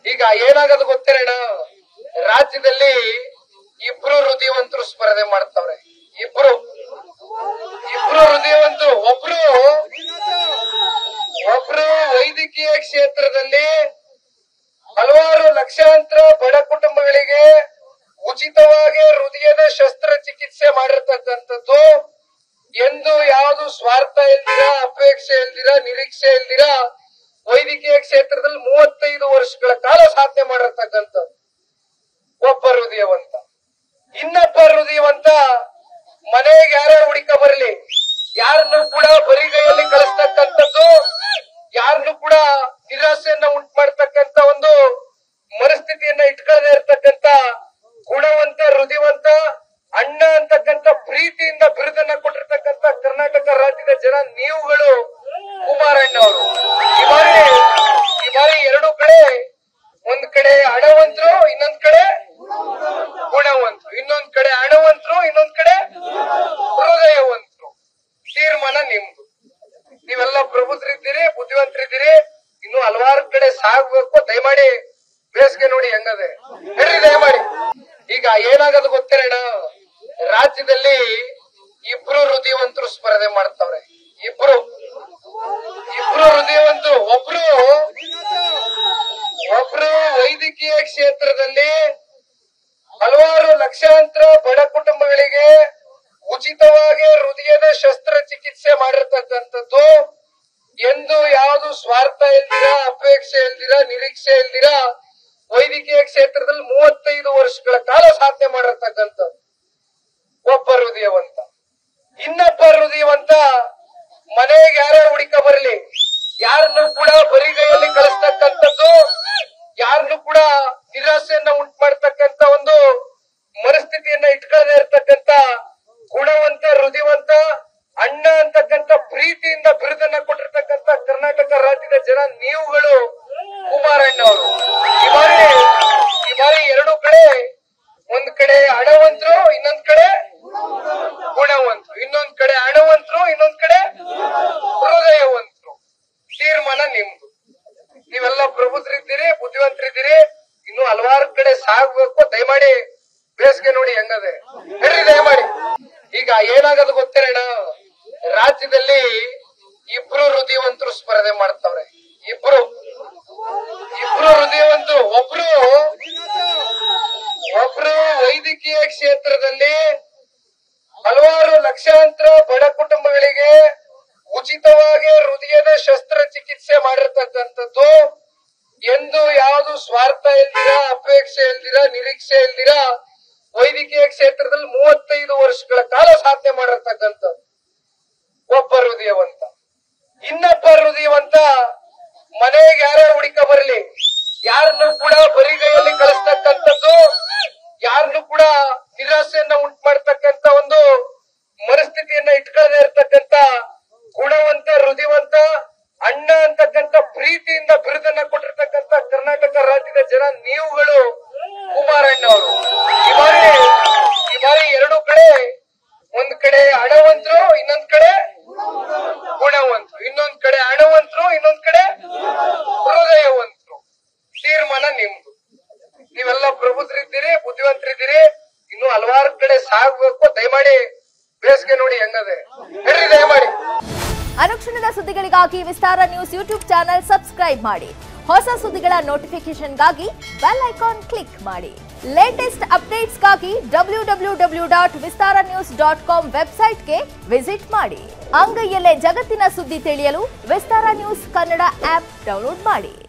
ಈಗ ಏನಾಗದು ಗೊತ್ತೇನಣ್ಣ ರಾಜ್ಯದಲ್ಲಿ ಇಬ್ರು ಹೃದಯವಂತರು ಸ್ಪರ್ಧೆ ಮಾಡ್ತಾವ್ರೆ ಇಬ್ರು ಇಬ್ರು ಹೃದಯವಂತರು ಒಬ್ರು ಒಬ್ರು ವೈದ್ಯಕೀಯ ಕ್ಷೇತ್ರದಲ್ಲಿ ಹಲವಾರು ಲಕ್ಷಾಂತರ ಬಡ ಕುಟುಂಬಗಳಿಗೆ ಉಚಿತವಾಗಿ ಹೃದಯದ ಶಸ್ತ್ರಚಿಕಿತ್ಸೆ ಮಾಡಿರ್ತಕ್ಕಂಥದ್ದು ಎಂದು ಯಾವುದು ಸ್ವಾರ್ಥ ಇಲ್ದಿರ ಅಪೇಕ್ಷೆ ಇಲ್ದಿರ ನಿರೀಕ್ಷೆ ಇಲ್ದಿರ ವೈದ್ಯಕೀಯ ಕ್ಷೇತ್ರದಲ್ಲಿ ಮೂವತ್ತೈದು ವರ್ಷಗಳ ಕಾಲ ಸಾಧನೆ ಮಾಡಿರ್ತಕ್ಕಂಥದ್ದು ಒಬ್ಬ ಹೃದಯವಂತ ಇನ್ನೊಬ್ಬ ಹೃದಯವಂತ ಮನೆಗೆ ಯಾರೇ ಹುಡುಕ ಬರಲಿ ಯಾರನ್ನು ಕೂಡ ಬರಿಗೈಯಲ್ಲಿ ಕಳಿಸ್ತಕ್ಕಂಥದ್ದು ಯಾರನ್ನು ಕೂಡ ನಿರಾಸೆಯನ್ನ ಉಂಟು ಮಾಡ್ತಕ್ಕಂತ ಒಂದು ಮನಸ್ಥಿತಿಯನ್ನ ಇಟ್ಕೊಳ್ಳದೆ ಇರ್ತಕ್ಕಂತ ಗುಣವಂತ ಹೃದಯವಂತ ಅಣ್ಣ ಅಂತಕ್ಕಂತ ಪ್ರೀತಿಯಿಂದ ಬಿರುದನ್ನ ಕೊಟ್ಟಿರ್ತಕ್ಕಂತ ಕರ್ನಾಟಕ ರಾಜ್ಯದ ಜನ ನೀವುಗಳು ಕುಮಾರಣ್ಣ ಅವರು ಈ ಬಾರಿ ಈ ಬಾರಿ ಎರಡು ಕಡೆ ಒಂದ್ ಕಡೆ ಹಣವಂತರು ಇನ್ನೊಂದ್ ಕಡೆ ಗುಣವಂತರು ಇನ್ನೊಂದ್ ಕಡೆ ಹಣವಂತರು ಇನ್ನೊಂದ್ ಕಡೆ ಹೃದಯವಂತರು ತೀರ್ಮಾನ ನಿಮ್ದು ನೀವೆಲ್ಲ ಪ್ರಬುದ್ಧರಿದ್ದೀರಿ ಬುದ್ಧಿವಂತರಿದ್ದೀರಿ ಇನ್ನು ಹಲವಾರು ಕಡೆ ಸಾಗ್ಬೇಕು ದಯಮಾಡಿ ಬೇಸಿಗೆ ನೋಡಿ ಹೆಂಗದೆ ನಡ್ರಿ ದಯಮಾಡಿ ಈಗ ಏನಾಗದು ಗೊತ್ತೇನಣ್ಣ ರಾಜ್ಯದಲ್ಲಿ ಇಬ್ರು ಹೃದಯವಂತರು ಸ್ಪರ್ಧೆ ಮಾಡ್ತಾವ್ರೆ ಇಬ್ರು ಇಬ್ರು ಹೃದಯವಂತರು ಒಬ್ರು ಒಬ್ರು ವೈದ್ಯಕೀಯ ಕ್ಷೇತ್ರದಲ್ಲಿ ಹಲವಾರು ಲಕ್ಷಾಂತರ ಬಡ ಕುಟುಂಬಗಳಿಗೆ ಉಚಿತವಾಗಿ ಹೃದಯದ ಶಸ್ತ್ರಚಿಕಿತ್ಸೆ ಮಾಡಿರ್ತಕ್ಕಂಥದ್ದು ಎಂದು ಯಾವುದು ಸ್ವಾರ್ಥ ಇಲ್ದಿರ ಅಪೇಕ್ಷೆ ಇಲ್ದಿರ ನಿರೀಕ್ಷೆ ಇಲ್ದಿರ ವೈದ್ಯಕೀಯ ಕ್ಷೇತ್ರದಲ್ಲಿ ಮೂವತ್ತೈದು ವರ್ಷಗಳ ಕಾಲ ಸಾಧನೆ ಮಾಡಿರ್ತಕ್ಕಂಥದ್ದು ಒಬ್ಬ ಹೃದಯವಂತ ಇನ್ನೊಬ್ಬ ಹೃದಯವಂತ ಮನೆಗೆ ಯಾರೇ ಹುಡುಕ ಬರಲಿ ಯಾರನ್ನು ಕೂಡ ಬರಿಗೈಯಲ್ಲಿ ಕಳಿಸ್ತಕ್ಕಂಥದ್ದು ಯಾರನ್ನು ಕೂಡ ನಿರಾಸೆಯನ್ನ ಉಂಟು ಮಾಡ್ತಕ್ಕಂತ ಒಂದು ಮನಸ್ಥಿತಿಯನ್ನ ಇಟ್ಕೊಳ್ಳದೆ ಇರ್ತಕ್ಕಂತ ಗುಣವಂತ ಹೃದಯವಂತ ಅಣ್ಣ ಅಂತಕ್ಕಂತ ಪ್ರೀತಿಯಿಂದ ಬಿರುದನ್ನ ಕೊಟ್ಟಿರ್ತಕ್ಕಂತ ಕರ್ನಾಟಕ ರಾಜ್ಯದ ಜನ ನೀವುಗಳು ಕುಮಾರಣ್ಣ ಅವರು ಈ ಬಾರಿ ಈ ಬಾರಿ ಎರಡು ಕಡೆ ಒಂದ್ ಕಡೆ ಹಣವಂತರು ಇನ್ನೊಂದ್ ಕಡೆ ಗುಣವಂತರು ಇನ್ನೊಂದ್ ಕಡೆ ಹಣವಂತರು ಇನ್ನೊಂದ್ ಕಡೆ ಹೃದಯವಂತರು ತೀರ್ಮಾನ ನಿಮ್ದು ನೀವೆಲ್ಲ ಪ್ರಬುದ್ಧರಿದ್ದೀರಿ ಬುದ್ಧಿವಂತರಿದ್ದೀರಿ ಇನ್ನು ಹಲವಾರು ಕಡೆ ಸಾಗ್ಬೇಕು ದಯಮಾಡಿ ಬೇಸಿಗೆ ನೋಡಿ ಹೆಂಗದೆ ನಡ್ರಿ ದಯಮಾಡಿ ಈಗ ಏನಾಗದು ಗೊತ್ತೇನಣ್ಣ ರಾಜ್ಯದಲ್ಲಿ ಇಬ್ರು ಹೃದಯವಂತರು ಸ್ಪರ್ಧೆ ಮಾಡ್ತಾವ್ರೆ ಇಬ್ರು ಇಬ್ರು ಹೃದಯವಂತರು ಒಬ್ರು ಒಬ್ರು ವೈದ್ಯಕೀಯ ಕ್ಷೇತ್ರದಲ್ಲಿ ಹಲವಾರು ಲಕ್ಷಾಂತರ ಬಡ ಕುಟುಂಬಗಳಿಗೆ ಉಚಿತವಾಗಿ ಹೃದಯದ ಶಸ್ತ್ರಚಿಕಿತ್ಸೆ ಮಾಡಿರ್ತಕ್ಕಂಥದ್ದು ಎಂದು ಯಾವುದು ಸ್ವಾರ್ಥ ಇಲ್ದಿರ ಅಪೇಕ್ಷೆ ಇಲ್ದಿರ ನಿರೀಕ್ಷೆ ಇಲ್ದಿರ ವೈದ್ಯಕೀಯ ಕ್ಷೇತ್ರದಲ್ಲಿ ಮೂವತ್ತೈದು ವರ್ಷಗಳ ಕಾಲ ಸಾಧನೆ ಮಾಡಿರ್ತಕ್ಕಂಥದ್ದು ಒಬ್ಬ ಹೃದಯವಂತ ಇನ್ನೊಬ್ಬ ಹೃದಯವಂತ ಮನೆಗೆ ಯಾರೇ ಹುಡುಕ ಬರಲಿ ಯಾರನ್ನು ಕೂಡ ಬರಿಗೈಯಲ್ಲಿ ಕಳಿಸ್ತಕ್ಕಂಥದ್ದು ಯಾರನ್ನು ಕೂಡ ನಿರಾಸೆಯನ್ನ ಉಂಟು ಮಾಡ್ತಕ್ಕಂತ ಒಂದು ಮನಸ್ಥಿತಿಯನ್ನ ಇಟ್ಕೊಳ್ಳದೆ ಇರ್ತಕ್ಕಂತ ಗುಣವಂತ ಹೃದಯವಂತ ಅಣ್ಣ ಅಂತಕ್ಕಂತ ಪ್ರೀತಿಯಿಂದ ಬಿರುದನ್ನ ಕೊಟ್ಟಿರ್ತಕ್ಕಂತ ಕರ್ನಾಟಕ ರಾಜ್ಯದ ಜನ ನೀವುಗಳು ಕುಮಾರಣ್ಣ ಅವರು ಈ ಬಾರಿ ಈ ಬಾರಿ ಎರಡು ಕಡೆ ಒಂದ್ ಕಡೆ ಹಣವಂತರು ಇನ್ನೊಂದ್ ಕಡೆ ಗುಣವಂತರು ಇನ್ನೊಂದ್ ಕಡೆ ಹಣವಂತರು ಇನ್ನೊಂದ್ ಕಡೆ ಹೃದಯವಂತರು ತೀರ್ಮಾನ ನಿಮ್ದು ನೀವೆಲ್ಲ ಪ್ರಬುದ್ಧರಿದ್ದೀರಿ ಬುದ್ಧಿವಂತರಿದ್ದೀರಿ ಇನ್ನು ಹಲವಾರು ಕಡೆ ಸಾಗ್ಬೇಕು ದಯಮಾಡಿ ಬೇಸಿಗೆ ನೋಡಿ ಹೆಂಗದೆ ನಡ್ರಿ ದಯಮಾಡಿ ಅನುಕ್ಷಣದ ಸುದ್ದಿಗಳಿಗಾಗಿ Vistara news YouTube channel subscribe ಮಾಡಿ ಹೊಸ ಸುದ್ದಿಗಳ ನೋಟಿಫಿಕೇಶನ್ಗಾಗಿ ಬೆಲ್ ಐಕಾನ್ ಕ್ಲಿಕ್ ಮಾಡಿ ಲೇಟೆಸ್ಟ್ ಅಪ್ಡೇಟ್ಸ್ಗಾಗಿ W W W dot Vistara news dot com ವೆಬ್ಸೈಟ್ಗೆ ವಿಸಿಟ್ ಮಾಡಿ ಅಂಗೈಯಲ್ಲೇ ಜಗತ್ತಿನ ಸುದ್ದಿ ತಿಳಿಯಲು Vistara news Kannada app download ಮಾಡಿ